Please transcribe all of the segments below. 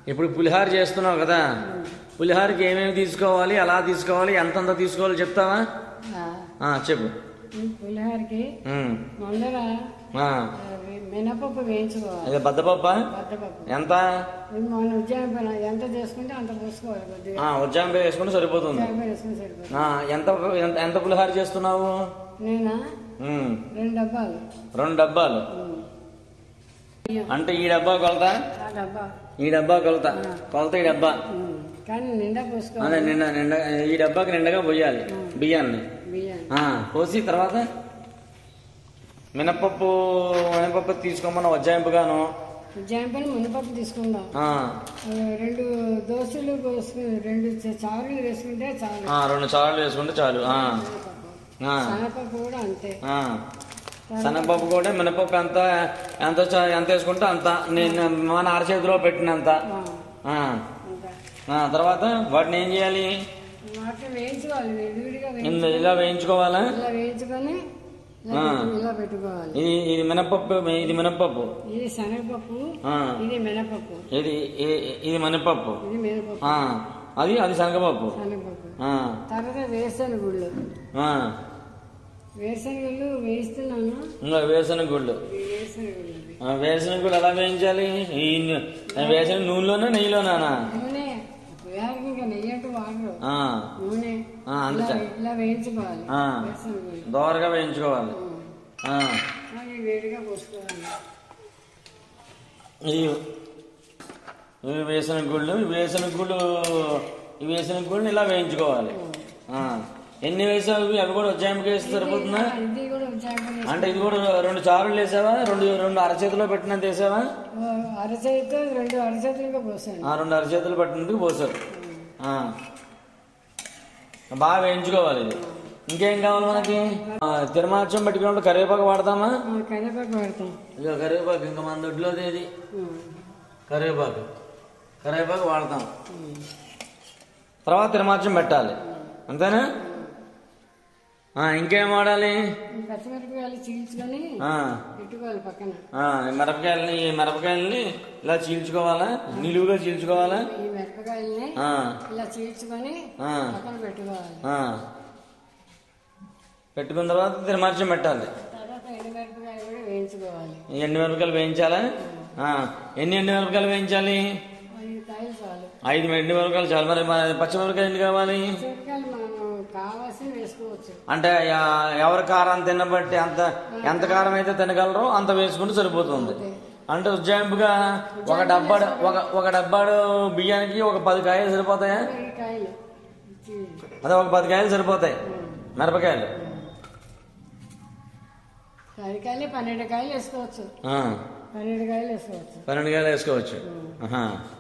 ఇప్పుడు పులిహార చేస్తున్నావు కదా పులిహారకి ఏమేమి తీసుకోవాలి ఎలా తీసుకోవాలి ఎంతంత తీసుకోవాలి చెప్తావా ఆ, ఆ, చెప్పు ఈ పులిహోరకి ఉమ్. ముందర ఆ, ఆ, వే- మినపప్పు వేయించుకోవాలి అదే బద్దపప్ప బద్దపప్పు ఎంత ఇది మన ఉద్యాన ఎంత చేసుకుంటే అంత పోసుకోవాలి కొద్దిగా ఆ, ఉజ్జాంబే వేసుకుంటే సరిపోతుంది ఉద్యాన వేసుకుని సరిపోతుంది ఆ, ఎంత ఎంత ఎంత పులిహార చేస్తున్నావు నేనా ఉమ్. రెండు డబ్బాలు రెండు డబ్బాలు ఉమ్. అంటే ఈ డబ్బా కొలత ఆ డబ్బా ఈ డబ్బా కొలత కొలత ఈ డబ్బా ఉమ్. కానీ నిండా అదే పోసుకోవాలి నిండా నిండా ఈ డబ్బాకి నిండగా పోయాలి బియ్యాన్ని బియ్యాన్ని ఆ, పోసి తర్వాత మినపప్పు మినపప్పు తీసుకోమన్న వజ్జాయింపుగాను ఉద్యాన పని మునపప్పు తీసుకుందాం ఆ, ఆ, రెండు దోశలు పోసుకుని రెండు చ- చారులు వేసుకుంటే చాలు ఆ, రెండు చాలు వేసుకుంటే చాలు ఆ, శనగపప్పు ఆ, శనగపప్పు కూడా అంతే ఆ. శనగపప్పు కూడా మినపప్పు ఎంత ఎంత చ- ఎంత వేసుకుంటే అంత నేను మన అరచేతిలో పెట్టినంత ఆ, ఆ, అంతే. ఆ, తర్వాత వాటిని ఏం చేయాలి వాటిని వేయించుకోవాలి విడివిడిగా వేయించు ఇంద- ఇలా వేయించుకోవాలా ఇలా వేయించుకొని ఇలా ఆ. పెట్టు- ఇలా పెట్టుకోవాలి ఇది ఇది మినపప్పు ఇది మినపప్పు ఇది శనగపప్పు ఆ, ఇది మినపప్పు ఇది ఇ- ఇది మినపప్పు ఇది మినపప్పు ఆ, అది అది శనగపప్పు శనగపప్పు ఆ, తర్వాత వేరుశనగ గుళ్ళు ఆ, వేరుశనగ గుళ్ళు వేయిస్తున్నాను ఇంకా వేరుశనగ గుళ్ళు ఇది వేరుశనగ గుళ్ళు ఆ, వేరుశనగ గుళ్ళు ఎలా వేయించాలి ఈ ను- వేరుశనగ నూనెలోనా నెయ్యిలోనా నూనె వేరుకి ఇంకా నెయ్యి అంటూ వాడరు ఆ, నూనె ఆ, అంతే ఇలా చాలు. ఇలా వేయించుకోవాలి ఆ. వేరుశనగ గుళ్ళు దోరగా వేయించుకోవాలి ఆ, అది వేడిగా పోసుకోవాలి ఈ ఇవి వేసిన గుళ్ళు ఈ వేసిన గుళ్ళు ఈ వేసిన గుళ్ళు ఇలా వేయించుకోవాలి ఆ, ఎన్ని వేసావు ఇవి? అవి కూడా ఉజ్జాయింపుకి వేస్తే సరిపోతుందా ఇది కూడా ఉజ్జాయింపు అంటే ఇది కూడా రెండు చారులు వేసావా రెండు రెండు అరచేతిలో పెట్టినంత వేసావా అరచేతితో రెండు అరచేతులుగా పోసాను ఆ, రెండు అరచేతులు పట్టినందుకు పోసారు ఆ. బాగా వేయించుకోవాలి ఇది ఇంకేం కావాలి మనకి ఆ, తిరుమాచం పెట్టుకున్నప్పుడు కరివేపాకు వాడతామా ఆ, కరివేపాకు పెడతాం ఇక కరివేపాకు ఇంకా మన దొడ్లోది ఏది కరివేపాకు కరివేపాకు వాడతాం తర్వాత తిరుమాచం పెట్టాలి అంతేనా ఆ, ఇంకేం వాడాలి ఈ పచ్చిమిరపకాయలు చీల్చుకొని ఆ, పెట్టుకోవాలి పక్కన ఆ, ఈ మిరపకాయలని ఈ మిరపకాయలని ఇలా చీల్చుకోవాలా నిలువుగా చీల్చుకోవాలా ఈ మిరపకాయల్ని ఆ, ఇలా చీల్చుకొని ఆ, పక్కన పెట్టుకోవాలి ఆ. పెట్టుకున్న తర్వాత తిరుమాచం పెట్టాలి తర్వాత ఎండు మిరపకాయలు కూడా వేయించుకోవాలి ఈ ఎండు మిరపకాయలు వేయించాలా ఆ, ఎన్ని ఎండు మిరపకాయలు వేయించాలి ఐదు కాయలు చాలు ఐదు ఎండు మిరపకాయలు చాలు మరి మన పచ్చిమిరపకాయలు ఎన్ని కావాలి మిరపకాయలు మనం కావాల్సిన వేసుకోవచ్చు అంటే ఎ- ఎవరి కారం తినబట్టి అంత ఎంత కారం అయితే తినగలరో అంత వేసుకుంటే సరిపోతుంది అంటే ఉజ్జాయింపుగా ఒక డబ్బాడు ఒక ఒక డబ్బాడు బియ్యానికి ఒక పది కాయలు సరిపోతాయా ఈ కాయలు చీ- అదే ఒక పది కాయలు సరిపోతాయి మిరపకాయలు పది కాయలు పన్నెండు కాయలు వేసుకోవచ్చు ఆ, పన్నెండు కాయలు వేసుకోవచ్చు పన్నెండు కాయలు వేసుకోవచ్చు ఆహా.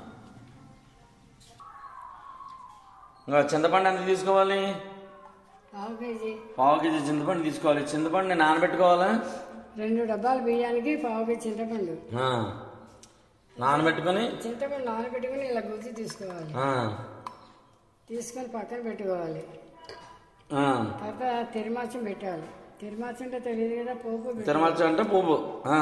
ఇంకా చింతపండు ఎంత తీసుకోవాలి పావు కేజీ పావు కేజీ చింతపండు తీసుకోవాలి చింతపండు నేను నానబెట్టుకోవాలా రెండు డబ్బాల బియ్యానికి పావు కేజీ చింతపండు ఆ. నానబెట్టుకొని చింతపండు నానబెట్టుకుని ఇలా గుజ్జు తీసుకోవాలి ఆ, తీసుకొని పక్కన పెట్టుకోవాలి ఆ. తర్వాత తిరుమాచం పెట్టాలి తిరుమాచం అంటే తెలియదు కదా పోపు పెట్టు. తిరుమల అంటే పువ్వు ఆ.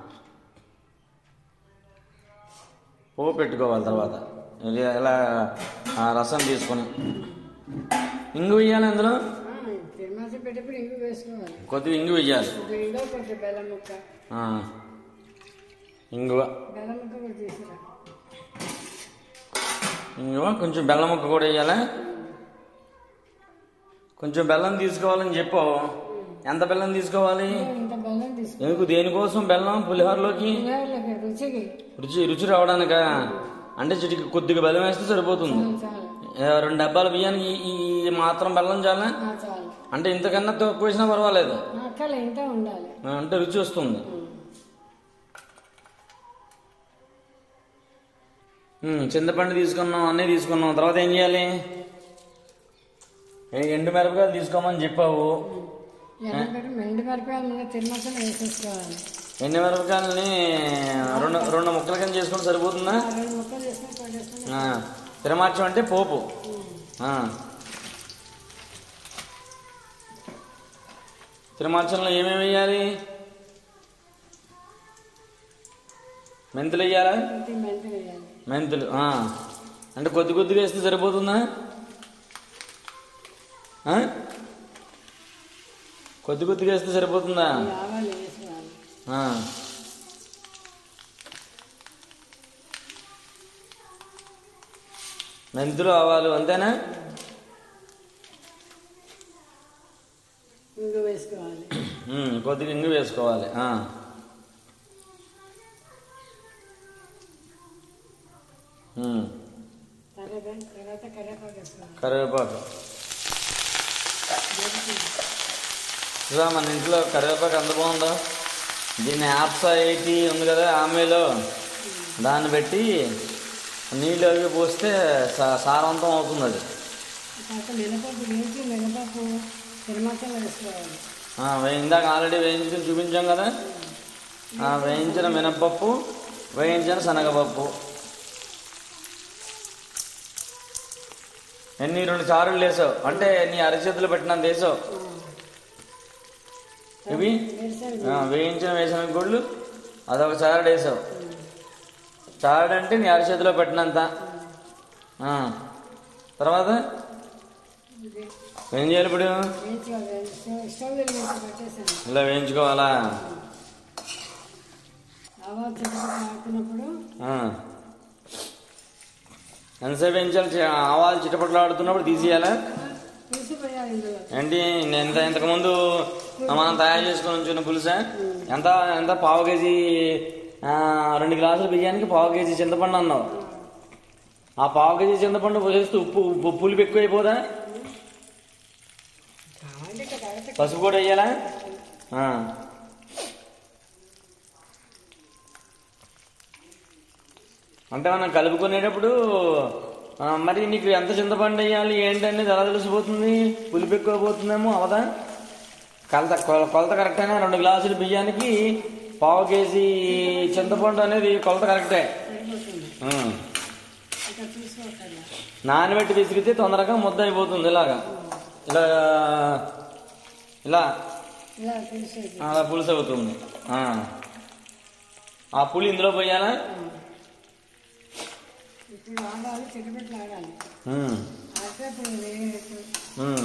పువ్వు పెట్టుకోవాలి తర్వాత ఇది ఇలా ఆ, రసం తీసుకొని ఇంగు వేయాలి అందులో ఆ, తిరుమాచం పెట్టేప్పుడు ఇంగు వేసుకోవాలి కొద్దిగా ఇంగు వేయాలి కొద్ది ఇంగువ కొంచెం బెల్లం ముక్క ఆ. ఇంగువ బెల్లం ముక్క కూడా తీసుకురా ఇంగువ కొంచెం బెల్లం ముక్క కూడా వేయాలా కొంచెం బెల్లం తీసుకోవాలని చెప్పావు ఎంత బెల్లం తీసుకోవాలి ఇంత బెల్లం తీసుకో ఎందుకు దేనికోసం బెల్లం పులిహోరలోకి పులిహోరలోకి రుచికి రుచి రుచి రావడానికా అంటే చిటికి కొద్దిగా బెల్లం వేస్తే సరిపోతుంది చాలు ఏ, రెండు డబ్బాల బియ్యానికి ఈ ఈ మాత్రం బెల్లం చాలా ఆ, చాలు అంటే ఇంతకన్నా తక్కువ వేసినా పర్వాలేదు ఆ, అక్కల ఇంత ఉండాలి ఆ, అంటే రుచి వస్తుంది ఉమ్, చింతపండు తీసుకున్నాం అన్నీ తీసుకున్నాం తర్వాత ఏం చేయాలి ఏ, ఎండు మిరపకాయలు తీసుకోమని చెప్పావు ఎండబెట్టి మెండు మిరపకాయలు మీద తిరుమచం వేసేసుకోవాలి ఎండు మిరపకాయలని రెండు రెండు ముక్కల కింద చేసుకుంటే సరిపోతుందా ఆ రెండు ముక్కలు చేసుకొని పడేసుకొని ఆ, తిరమార్చం అంటే పోపు ఆ. తిరుమార్చంలో ఏమేమి వేయాలి మెంతులు వేయాలా మెంతి మెంతి వేయాలి మెంతులు ఆ. అంటే కొద్ది కొద్దిగా వేస్తే సరిపోతుందా ఆ? కొద్ది కొద్దిగా వేస్తే సరిపోతుందా ఈ ఆవాలు వేసుకోవాలి ఆ. మెంతులు ఆవాలు అంతేనా ఇంగు వేసుకోవాలి ఉమ్, కొద్దిగా ఇంగు వేసుకోవాలి ఆ. ఉమ్, తర్వాత తర్వాత కరివేపాకు వేసుకోవాలి కరివేపాకు ఇదా మన ఇంట్లో కరివేపాకు ఎంత బాగుందో దీన్ని యాప్సా ఎయిటీ ఉంది కదా ఆమెలో దాన్ని పెట్టి నీళ్ళు అవి పోస్తే సా- సారవంతం అవుతుంది అది తర్వాత మినపప్పు వేసి మినపప్పు తిరుమతలు వేసుకోవాలి ఆ, వే- ఇందాక ఆల్రెడీ వేయించుకుని చూపించాం కదా ఆ, వేయించిన మినపప్పు వేయించిన శనగపప్పు ఎన్ని రెండు చారులు వేసావు అంటే నీ అరచేతులు పెట్టినంత వేసావు ఇవి వేరుశనగ ఆ, వేయించిన వేసిన గుళ్ళు అదొక చారడు వేసావు చారడు అంటే నీ అరచేతిలో పెట్టినంత ఆ. తర్వాత ఏం చేయాలి ఇప్పుడు వేయించుకోవాలి స్టవ్- స్టవ్ వెలిగించి పెట్టేసాను ఇలా వేయించుకోవాలా ఆవాలు చెట్టుకు ఆడుతున్నప్పుడు ఆ. ఎంతసేపు వేయించాలి చి- ఆవాలు చిటపట్లు ఆడుతున్నప్పుడు తీసేయాలా తీసిపోయాలి ఇందులో ఏంటి ఎంత ఇంతకుముందు మనం తయారు చేసుకొని ఉంచిన పులుసా ఎంత ఎంత పావు కేజీ ఆ, రెండు గ్లాసుల బియ్యానికి పావు కేజీ చింతపండు అన్నావు ఆ పావు కేజీ చింతపండు పోసేస్తే ఉప్పు ఉప్పు పులుపు ఎక్కువ అయిపోదా కావాలి ఇక తర్వాత పసుపు కూడా వేయాలా ఆ. అంటే మనం కలుపుకునేటప్పుడు ఆ, మరి నీకు ఎంత చింతపండు వేయాలి ఏంటనేది ఎలా తెలిసిపోతుంది పులుపు ఎక్కువ పోతుందేమో అవదా కొలత కొల- కొలత కరెక్టేనా రెండు గ్లాసుల బియ్యానికి పావు కేజీ చింతపండు అనేది కొలత కరెక్టే సరిపోతుంది ఆ. ఇక చూసుకోకల్లా నానబెట్టి విసిగితే తొందరగా ముద్ద అయిపోతుంది ఇలాగా ఇలా ఇలా ఇలా తెలిసేది అలా పులుసు అవుతుంది ఆ. ఆ పులి ఇందులో పోయాలా ఇప్పుడు ఆడాలి చెట్టుపెట్లు ఆడాలి ఉమ్, ఆడితే ఇప్పుడు వేయచ్చు ఉమ్.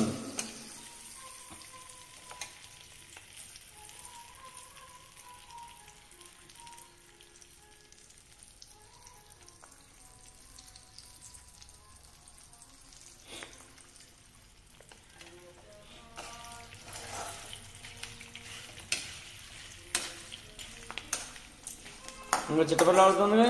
ఇంకా చిట్టపల్లి ఆడుతుందిగా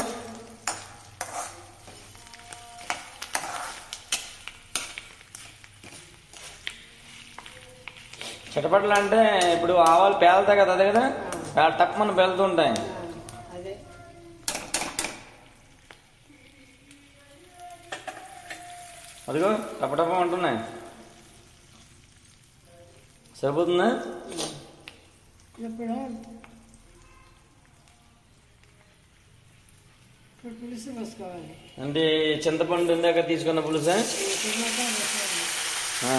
చిటపట్లు అంటే ఇప్పుడు ఆవాలు పేలుతాయి కదా అదే కదా పేల టప్మని పేలుతుంటాయి అదే అదిగో టపటప అంటున్నాయి సరిపోతుందా ఇప్పుడు ఇప్పుడు పులుసు పోసుకోవాలి అంటే చింతపండు ఇందాక తీసుకున్న పులుసా తిరుమత వేసుకోవాలి ఆ.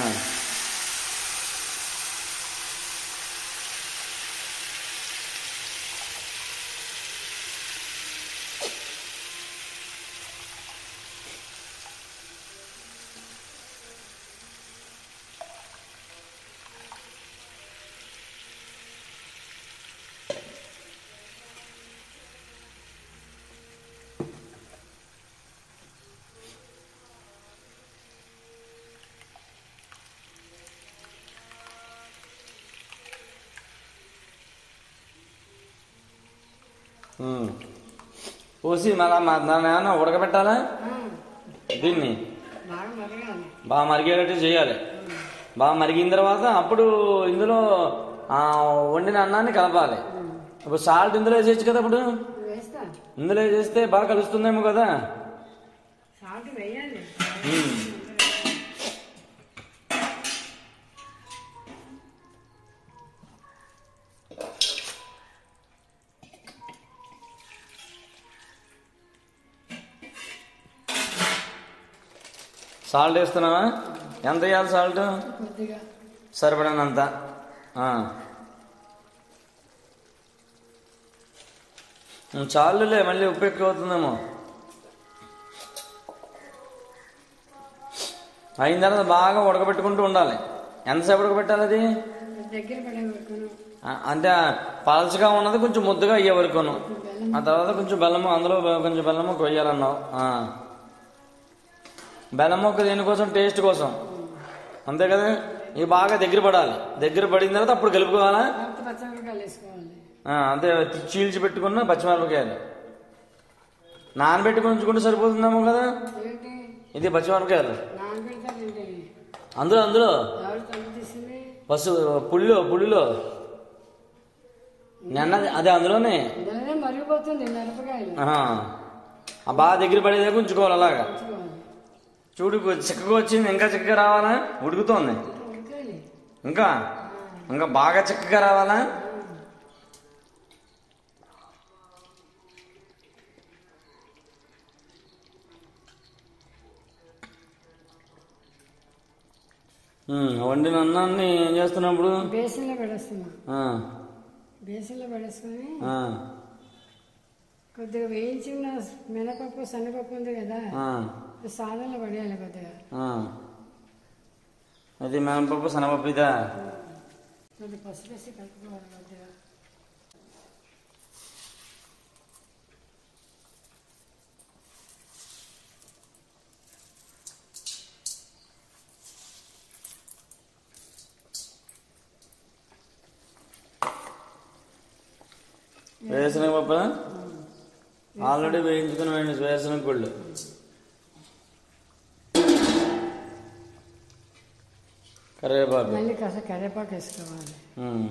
ఉమ్. పోసి మళ్ళా మా- దాన్ని ఏమన్నా ఉడకబెట్టాలా ఆ, దీన్ని బాగా మరగాలి బాగా మరిగేటట్టు చేయాలి బాగా మరిగిన తర్వాత అప్పుడు ఇందులో ఆ, వండిన అన్నాన్ని కలపాలి ఇప్పుడు సాల్ట్ ఇందులో వేసేయచ్చు కదా ఇప్పుడు నువ్వు వేస్తా ఇందులో వేసేస్తే బాగా కలుస్తుందేమో కదా సాల్ట్ వేయాలి ఉమ్. సాల్ట్ వేస్తున్నావా ఎంత వేయాలి సాల్ట్ కొద్దిగా సరిపడినంత ఆ. ఉమ్, చాలులే మళ్ళీ ఉప్పు ఎక్కువ అవుతుందేమో అయిన తర్వాత బాగా ఉడకబెట్టుకుంటూ ఉండాలి ఎంతసేపు ఉడకబెట్టాలి అది దగ్గర పడే వరకును ఆ, అంటే పలచగా ఉన్నది కొంచెం ముద్దగా అయ్యే వరకును ఆ తర్వాత కొంచెం బెల్లము అందులో కొంచెం బెల్లము కొయ్యాలన్నావు ఆ. బెల్లం మొక్క దేనికోసం టేస్ట్ కోసం అంతే కదా ఇవి బాగా దగ్గర పడాలి దగ్గర పడిన తర్వాత అప్పుడు కలుపుకోవాలా తర్వాత పచ్చమిరకాయలు వేసుకోవాలి ఆ, అంతే చీల్చి పెట్టుకున్న పచ్చిమిరపకాయలు నానబెట్టుకుని ఉంచుకుంటే సరిపోతుందేమో కదా ఏంటి ఇది పచ్చిమిరపకాయలు నానబెడతారండి అందులో అందులో ఎవరు తగ్గు తీసింది పసు పుల్లిలో పుల్లిలో నిన్న అదే అందులోనే ఇందులోనే మరిగిపోతుంది మిరపకాయలు ఆహా. ఆ బాగా దగ్గర పడేదాకా ఉంచుకోవాలి అలాగా ఉంచుకోవాలి చూడు కొ- చిక్కగా వచ్చింది ఇంకా చిక్కగా రావాలా ఉడుకుతోంది ఉడకాలి ఇంకా ఇంకా బాగా చిక్కగా రావాలా ఉమ్, వండిన అన్నాన్ని ఏం చేస్తున్నప్పుడు బేసన్లో పడేస్తున్నాం ఆ, బేసన్లో పడేసుకొని ఆ, కొద్దిగా వేయించిన మినపప్పు శనగపప్పు ఉంది కదా ఆ, సాధనలో పడేయాలి కొద్దిగా ఆ. అది మినపప్పు శనగపప్పు ఇదా కొద్దిగా పసుపు వేసి కలుపుకోవాలి కొద్దిగా వేసిన పప్పు ఆల్రెడీ వేయించుకుని వేయండి వేసిన గుళ్ళు కరివేపాకు మళ్ళీ కాస్త కరివేపాకు వేసుకోవాలి ఉమ్.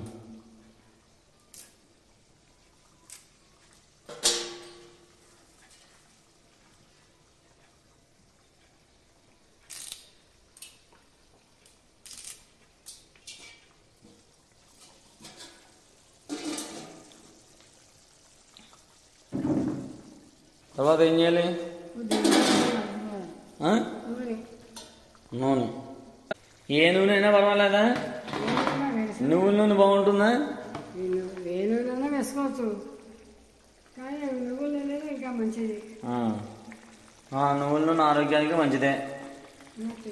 తర్వాత ఏం చేయాలి కొద్దిగా కలుపుకోవాలి. ఆ? నూనె నూనె ఏ నూనె అయినా పర్వాలేదా వేసుకున్నా వేసి నువ్వుల నూనె బాగుంటుందా ఈ నువ్వు ఏ నూనె వేసుకోవచ్చు కానీ నువ్వుల నూనె ఇంకా మంచిది ఆ. ఆ, నువ్వుల నూనె ఆరోగ్యానికి మంచిదే మంచిది.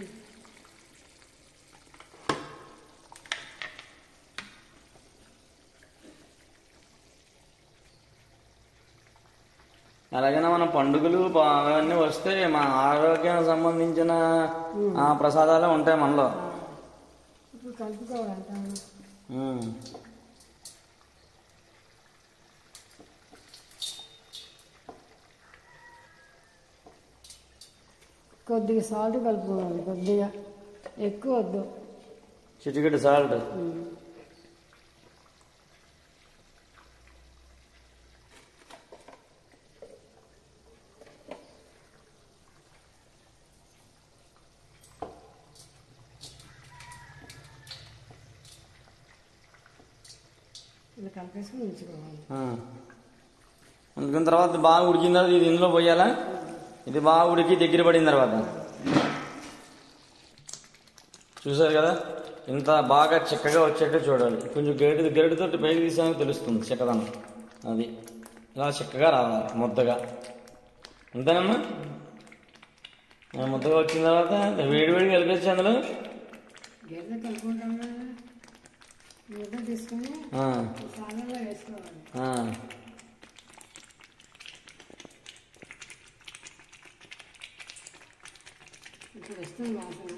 ఎలాగైనా మన పండుగలు ప- అవన్నీ వస్తే మన ఆరోగ్యానికి సంబంధించిన ఆ ప్రసాదాలే ఉంటాయి మనలో ఇప్పుడు కలుపుకోవాలంటాను ఉమ్. కొద్దిగా సాల్ట్ కలుపుకోవాలి కొద్దిగా ఎక్కువ వద్దు చిటికెడు సాల్ట్ ఇలా కలిపేసుకుని ఉంచుకోవాలి ఆ. ఉడికిన తర్వాత బాగా ఉడికిన తర్వాత ఇది ఇందులో పోయాలా ఇది బాగా ఉడికి దగ్గర పడిన తర్వాత చూసారు కదా ఇంత బాగా చిక్కగా వచ్చేట్టు చూడాలి కొంచెం గేటు గేటుతో పైకి తీసాక తెలుస్తుంది చిక్కదనం అది ఇలా చిక్కగా రావాలి ముద్దగా అంతేనమ్మా ఆ ముద్దగా వచ్చిన తర్వాత వేడి వేడి కలిపేసి అందులో గిన్నె కలుపుకుంటాం కదా ముద్ద తీసుకొని ఆ, సాధనలో వేసుకోవాలి ఆ. ఇప్పుడు వస్తుంది వాసన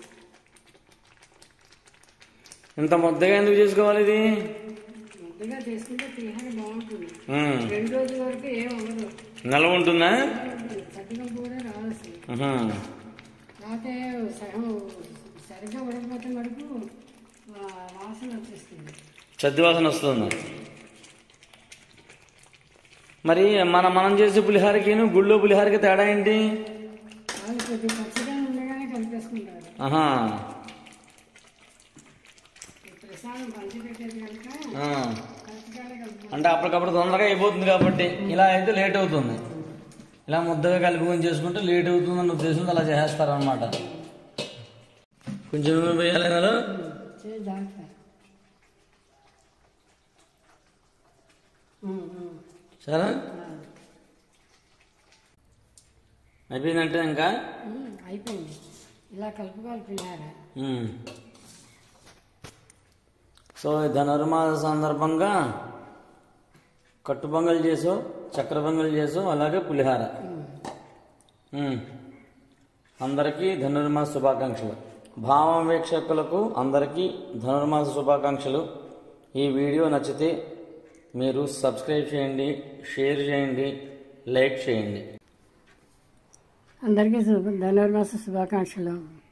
ఇంత ముద్దగా ఎందుకు చేసుకోవాలి ఇది ముద్దగా చేసుకుంటే తీహాగా బాగుంటుంది ఉమ్. రెండు రోజుల వరకు ఏం అవ్వదు నిల్వ ఉంటుందా చట్టికంపు కూడా రావాల్సింది ఉహు. లేకపోతే సగం సరిగ్గా ఉడకపోతే మటుకు ఆ, వాసన వచ్చేస్తుంది చద్ది వాసన వస్తుంది మరి మన మనం చేసే పులిహారకిను గుళ్ళో పులిహారకి తేడా ఏంటి వాళ్ళు కొద్దిగా పచ్చిగా ఉండగానే కలిపేసుకుంటారు ఆహా ఈ ప్రసాదం పంచిపెట్టేది కనుక ఆ. పచ్చిగానే కలుపుకోవాలి అంటే అప్పటికప్పుడు తొందరగా అయిపోతుంది కాబట్టి ఇలా అయితే లేట్ అవుతుంది ఇలా ముద్దగా కలుపుకొని చేసుకుంటే లేట్ అవుతుంది అన్న ఉద్దేశంతో అలా చేస్తారనమాట కొంచెం నూనె వేయాలి అందులో చేసి జాగ్రత్త ఉమ్, ఉమ్. సరే ఆ. అయిపోయిందంటే ఇంకా ఉమ్, అయిపోయింది ఇలా కలుపుకోవాలి పులిహార మ్మ్. సో ఈ ధనుర్మాస సందర్భంగా కట్టు పొంగల్ చేసు చక్కెర పొంగల్ చేసు అలాగే పులిహార మ్మ్. అందరికీ ధనుర్మాస శుభాకాంక్షలు భావం వీక్షకులకు అందరికీ ధనుర్మాస శుభాకాంక్షలు ఈ వీడియో నచ్చితే మీరు సబ్స్క్రైబ్ చేయండి షేర్ చేయండి లైక్ చేయండి అందరికీ శుభ ధనుర్మాస శుభాకాంక్షలు